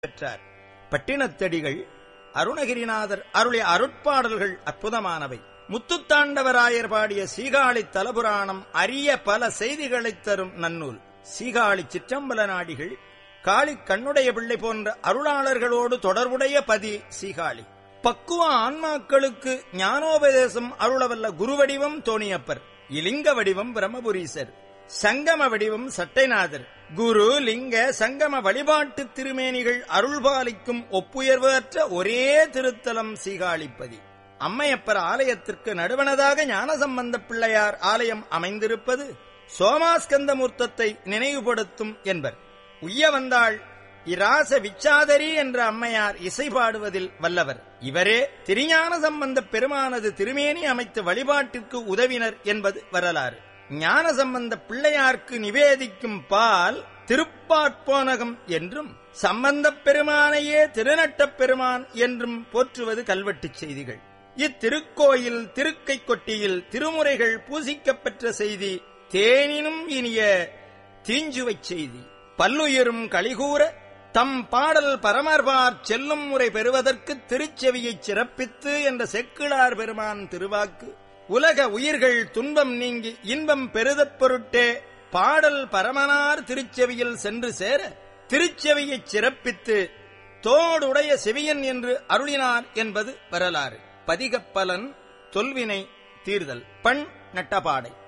பெற்றார் பட்டினத்தடிகள் அருணகிரிநாதர் அருளிய அருட்பாடல்கள் அற்புதமானவை முத்துத்தாண்டவராயர் பாடிய சீகாழி தலபுராணம் அரிய பல செய்திகளைத் தரும் நன்னூல் சீகாழி சிற்றம்பல நாடிகள் காளி கண்ணுடைய பிள்ளை போன்ற அருளாளர்களோடு தொடர்புடைய பதி சீகாழி பக்குவ ஆன்மாக்களுக்கு ஞானோபதேசம் அருளவல்ல குருவடிவம் தோணியப்பர் இலிங்க வடிவம் பிரம்மபுரீசர் சங்கம வடிவம் சட்டைநாதர் குரு லிங்க சங்கம வழிபாட்டு திருமேனிகள் அருள்பாலிக்கும் ஒப்புயர்வு அற்ற ஒரே திருத்தலம் சீகாழிப்பதி அம்மையப்பர் ஆலயத்திற்கு நடுவனதாக ஞானசம்பந்த பிள்ளையார் ஆலயம் அமைந்திருப்பது சோமாஸ்கந்தமூர்த்தத்தை நினைவுபடுத்தும் என்பர் உய்ய வந்தாள் இராச விச்சாதரி என்ற அம்மையார் இசை பாடுவதில் வல்லவர் இவரே திருஞான சம்பந்த பெருமானது திருமேனி அமைத்து வழிபாட்டிற்கு உதவினர் என்பது வரலாறு ஞான சம்பந்த பிள்ளையார்க்கு நிவேதிக்கும் பால் திருப்பாற்போனகம் என்றும் சம்பந்தப் பெருமானையே திருநட்டப் பெருமான் என்றும் போற்றுவது கல்வெட்டுச் செய்திகள் இத்திருக்கோயில் திருக்கை கொட்டியில் திருமுறைகள் பூசிக்கப்பெற்ற செய்தி தேனினும் இனிய தீஞ்சுவைச் செய்தி பல்லுயிரும் கலிகூற தம் பாடல் பரமர்பார் செல்லும் முறை பெறுவதற்கு திருச்செவியைச் சிறப்பித்து என்ற செக்கிழார் பெருமான் திருவாக்கு உலக உயிர்கள் துன்பம் நீங்கி இன்பம் பெருதப் பொருட்டே பாடல் பரமனார் திருச்செவியில் சென்று சேர திருச்செவியைச் சிறப்பித்து தோடுடைய செவியன் என்று அருளினார் என்பது வரலாறு பதிகப்பலன் தொல்வினை தீர்தல் பண் நட்டபாடை